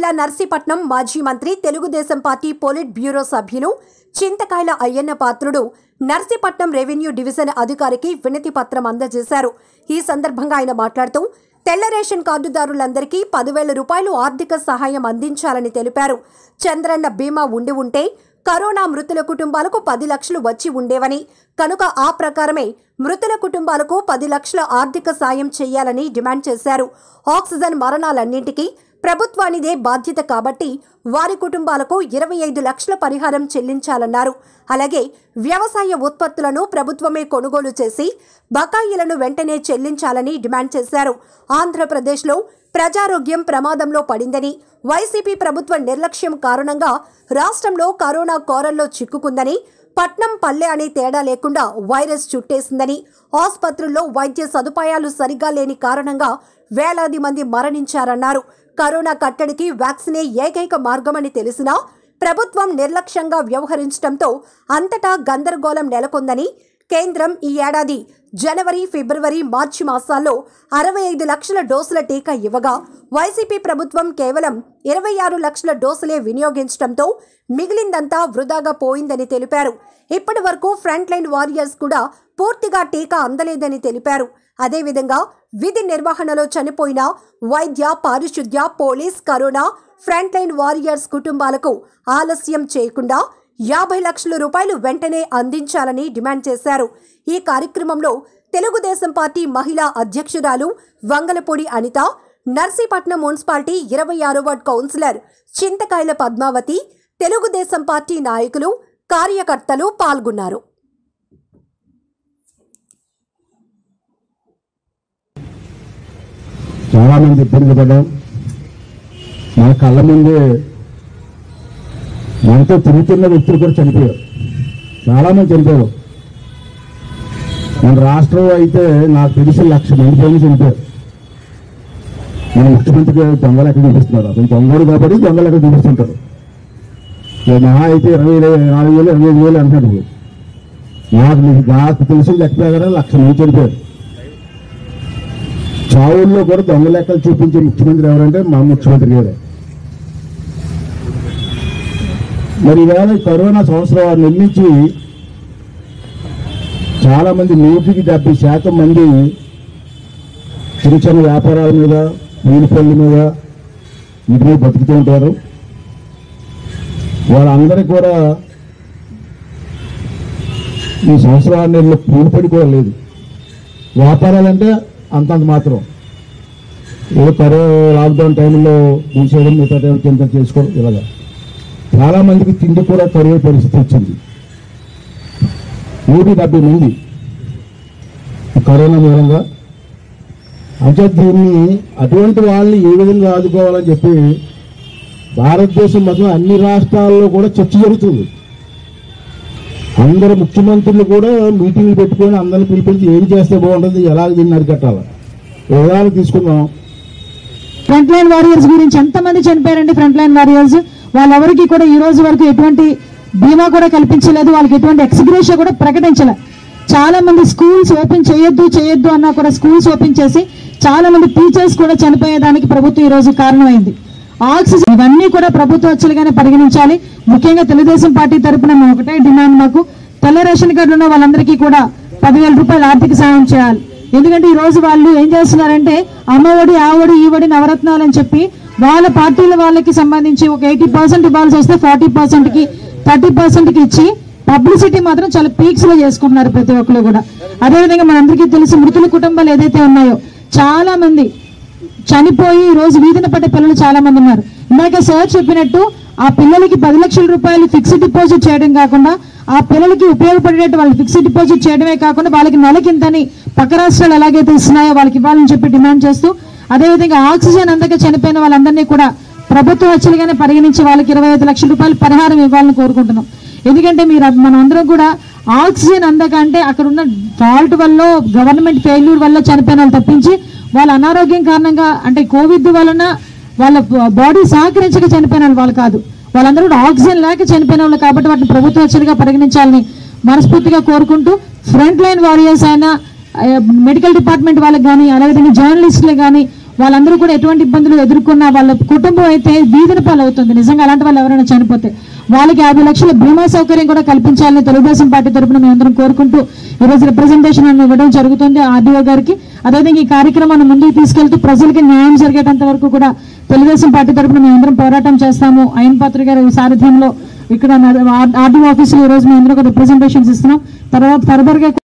జిల్లా నర్సీపట్నం మాజీ మంత్రి తెలుగుదేశం పార్టీ పోలిట్ బ్యూరో సభ్యులు చింతకాయల అయ్యన్న పాత్రుడు నర్సీపట్నం రెవెన్యూ డివిజన్ అధికారికి వినతి పత్రం అందజేశారు ఈ సందర్భంగా ఆయన మాట్లాడుతూ తెల్ల రేషన్ కార్డుదారులందరికీ పదివేల రూపాయలు ఆర్థిక సహాయం అందించాలని తెలిపారు చంద్రన్న బీమా ఉండి ఉంటే కరోనా మృతుల కుటుంబాలకు పది లక్షలు వచ్చి ఉండేవని కనుక ఆ ప్రకారమే మృతుల కుటుంబాలకు పది లక్షల ఆర్థిక సాయం చేయాలని డిమాండ్ చేశారు ఆక్సిజన్ మరణాలన్నింటికీ ప్రభుత్వానిదే బాధ్యత కాబట్టి వారి కుటుంబాలకు ఇరవై ఐదు లక్షల పరిహారం చెల్లించాలన్నారు అలాగే వ్యవసాయ ఉత్పత్తులను ప్రభుత్వమే కొనుగోలు చేసి బకాయిలను వెంటనే చెల్లించాలని డిమాండ్ చేశారు ఆంధ్రప్రదేశ్లో ప్రజారోగ్యం ప్రమాదంలో పడిందని వైసీపీ ప్రభుత్వ నిర్లక్ష్యం కారణంగా రాష్ట్రంలో కరోనా కోరల్లో చిక్కుకుందని పట్నం పల్లె అనే తేడా లేకుండా వైరస్ చుట్టేసిందని ఆసుపత్రుల్లో వైద్య సదుపాయాలు సరిగా లేని కారణంగా వేలాది మంది మరణించారన్నారు కరోనా కట్టడికి వ్యాక్సినే ఏకైక మార్గమని తెలిసినా ప్రభుత్వం నిర్లక్ష్యంగా వ్యవహరించడంతో అంతటా గందరగోళం నెలకొందని కేంద్రం ఈ ఏడాది జనవరి ఫిబ్రవరి మార్చి మాసాల్లో అరవై ఐదు లక్షల డోసుల టీకా ఇవ్వగా వైసీపీ ప్రభుత్వం కేవలం ఇరవై ఆరు లక్షల డోసులే వినియోగించడంతో మిగిలిందంతా వృధాగా పోయిందని తెలిపారు ఇప్పటి వరకు ఫ్రంట్ లైన్ వారియర్స్ కూడా పూర్తిగా టీకా అందలేదని తెలిపారు అదేవిధంగా విధి నిర్వహణలో చనిపోయిన వైద్య పారిశుద్ధ్య police corona front line warriors కుటుంబాలకు ఆలస్యం చేయకుండా యాభై లక్షల రూపాయలు వెంటనే అందించాలని డిమాండ్ చేశారు ఈ కార్యక్రమంలో తెలుగుదేశం పార్టీ మహిళా అధ్యక్షురాలు వంగలపూడి అనిత నర్సీపట్నం మున్సిపాలిటీ ఇరవై ఆరో ward councillor Chintakayala Padmavathi Telugu Desam party నాయకులు కార్యకర్తలు పాల్గొన్నారు చాలా మంది ఇబ్బంది పడ్డాం మన కళ్ళ ముందే మనతో తిరుగుతున్న వ్యక్తులు కూడా చనిపోయారు చాలా మంది చనిపోయారు మన రాష్ట్రం అయితే నాకు తెలిసి లక్ష మంది పైన చనిపోయారు మన ముఖ్యమంత్రి దొంగ లెక్క చూపిస్తున్నారు అతను దొంగడు కాబట్టి దొంగ లెక్క చూపిస్తుంటారు ఇక మహా అయితే ఇరవై నాలుగు వేలు ఇరవై ఐదు వేలు అంటున్నాడు నాకు నాకు తెలిసిన లెక్క ప్రకారం లక్ష మంది చనిపోయారు చావుల్లో కూడా దొంగ లెక్కలు చూపించే ముఖ్యమంత్రి ఎవరంటే మా ముఖ్యమంత్రి గారే మరి ఈవేళ ఈ కరోనా సంవత్సరం నిర్మించి చాలా మంది నూటికి డెబ్బై శాతం మంది చిన్న చిన్న వ్యాపారాల మీద పళ్ళ మీద వీటి మీద బతుకుతూ ఉంటారు వాళ్ళందరికీ కూడా ఈ సంవత్సరాల నెలలో పూడిపడి కూడా లేదు వ్యాపారాలంటే అంతంత మాత్రం ఏదో కరో లాక్డౌన్ టైంలో మూసేయడం మిగతా టైం కింద చేసుకోవడం ఇలాగా చాలా మందికి తిండి కూడా కరువు పరిస్థితి వచ్చింది నూట డెబ్బై మంది ఈ కరోనా మూలంగా అంటే దీన్ని అటువంటి వాళ్ళని ఏ విధంగా ఆదుకోవాలని చెప్పి భారతదేశం మొత్తం అన్ని రాష్ట్రాల్లో కూడా చర్చ జరుగుతుంది అందరు ముఖ్యమంత్రులు కూడా మీటింగ్లు పెట్టుకొని అందరిని పిలిపించి ఏం చేస్తే బాగుంటుంది ఎలా దీన్ని అరికట్టాలి ఉదాహరణ తీసుకుందాం ఫ్రంట్ లైన్ వారియర్స్ గురించి ఎంతమంది చనిపోయారండి ఫ్రంట్ లైన్ వారియర్స్ వాళ్ళెవరికి కూడా ఈ రోజు వరకు ఎటువంటి బీమా కూడా కల్పించలేదు వాళ్ళకి ఎటువంటి ఎక్స్గ్రేషియా కూడా ప్రకటించలేదు చాలా మంది స్కూల్స్ ఓపెన్ చేయొద్దు చేయొద్దు అన్నా కూడా స్కూల్స్ ఓపెన్ చేసి చాలా మంది టీచర్స్ కూడా చనిపోయేదానికి ప్రభుత్వం ఈ రోజు కారణమైంది ఆక్సిజన్ ఇవన్నీ కూడా ప్రభుత్వ వచ్చలుగానే పరిగణించాలి ముఖ్యంగా తెలుగుదేశం పార్టీ తరపున మేము ఒకటే డిమాండ్ మాకు తెల్ల రేషన్ కార్డులు ఉన్న వాళ్ళందరికీ కూడా పదివేల రూపాయల ఆర్థిక సాయం చేయాలి ఎందుకంటే ఈ రోజు వాళ్ళు ఏం చేస్తున్నారంటే అమ్మఒడి ఆవడి ఈవడి నవరత్నాలు అని చెప్పి వాళ్ళ పార్టీల వాళ్ళకి సంబంధించి ఒక ఎయిటీ పర్సెంట్ ఇవ్వాల్సి వస్తే ఫార్టీ పర్సెంట్ కి థర్టీ పర్సెంట్ కి ఇచ్చి పబ్లిసిటీ మాత్రం చాలా పీక్స్ లో చేసుకుంటున్నారు ప్రతి ఒక్కరు కూడా అదేవిధంగా మనందరికీ తెలిసి మృతుల కుటుంబాలు ఏదైతే ఉన్నాయో చాలా మంది చనిపోయి ఈ రోజు వీధిన పడ్డ పిల్లలు చాలా మంది ఉన్నారు ఇందాక సార్ చెప్పినట్టు ఆ పిల్లలకి పది లక్షల రూపాయలు ఫిక్స్డ్ డిపాజిట్ చేయడం కాకుండా ఆ పిల్లలకి ఉపయోగపడేటట్టు వాళ్ళు ఫిక్స్డ్ డిపాజిట్ చేయడమే కాకుండా వాళ్ళకి నెలకింతని పక్క రాష్ట్రాలు ఎలాగైతే ఇస్తున్నాయో వాళ్ళకి ఇవ్వాలని చెప్పి డిమాండ్ చేస్తూ అదేవిధంగా ఆక్సిజన్ అందక చనిపోయిన వాళ్ళందరినీ కూడా ప్రభుత్వ హత్యలుగానే పరిగణించి వాళ్ళకి ఇరవై ఐదు లక్షల రూపాయలు పరిహారం ఇవ్వాలని కోరుకుంటున్నాం ఎందుకంటే మీరు మనం అందరం కూడా ఆక్సిజన్ అందక అంటే అక్కడ ఉన్న ఫాల్ట్ వల్ల గవర్నమెంట్ ఫెయిల్యూర్ వల్ల చనిపోయిన వాళ్ళు తప్పించి వాళ్ళ అనారోగ్యం కారణంగా అంటే కోవిడ్ వలన వాళ్ళ బాడీ సహకరించక చనిపోయిన వాళ్ళు వాళ్ళు కాదు వాళ్ళందరూ కూడా ఆక్సిజన్ లేక చనిపోయిన వాళ్ళు కాబట్టి వాటిని ప్రభుత్వ హత్యలుగా పరిగణించాలని మనస్ఫూర్తిగా కోరుకుంటూ ఫ్రంట్ లైన్ వారియర్స్ అయినా మెడికల్ డిపార్ట్మెంట్ వాళ్ళకి కానీ అదేవిధంగా జర్నలిస్టులు కానీ వాళ్ళందరూ కూడా ఎటువంటి ఇబ్బందులు ఎదుర్కొన్నా వాళ్ళ కుటుంబం అయితే వీధిన పాలవుతుంది నిజంగా అలాంటి వాళ్ళు ఎవరైనా చనిపోతే వాళ్ళకి యాభై లక్షల బీమా సౌకర్యం కూడా కల్పించాలని తెలుగుదేశం పార్టీ తరపున మేమందరం కోరుకుంటూ ఈరోజు రిప్రజెంటేషన్ అని ఇవ్వడం జరుగుతుంది ఆర్డీఓ గారికి అదేవిధంగా ఈ కార్యక్రమాన్ని ముందుకు తీసుకెళ్తూ ప్రజలకి న్యాయం జరిగేటంత వరకు కూడా తెలుగుదేశం పార్టీ తరపున మేమందరం పోరాటం చేస్తాము అయిన పాత్ర గారి సారథ్యంలో ఇక్కడ ఆర్డీఓ ఆఫీసులో ఈ రోజు మేమందరం రిప్రజెంటేషన్స్ ఇస్తున్నాం తర్వాత ఫర్దర్ గా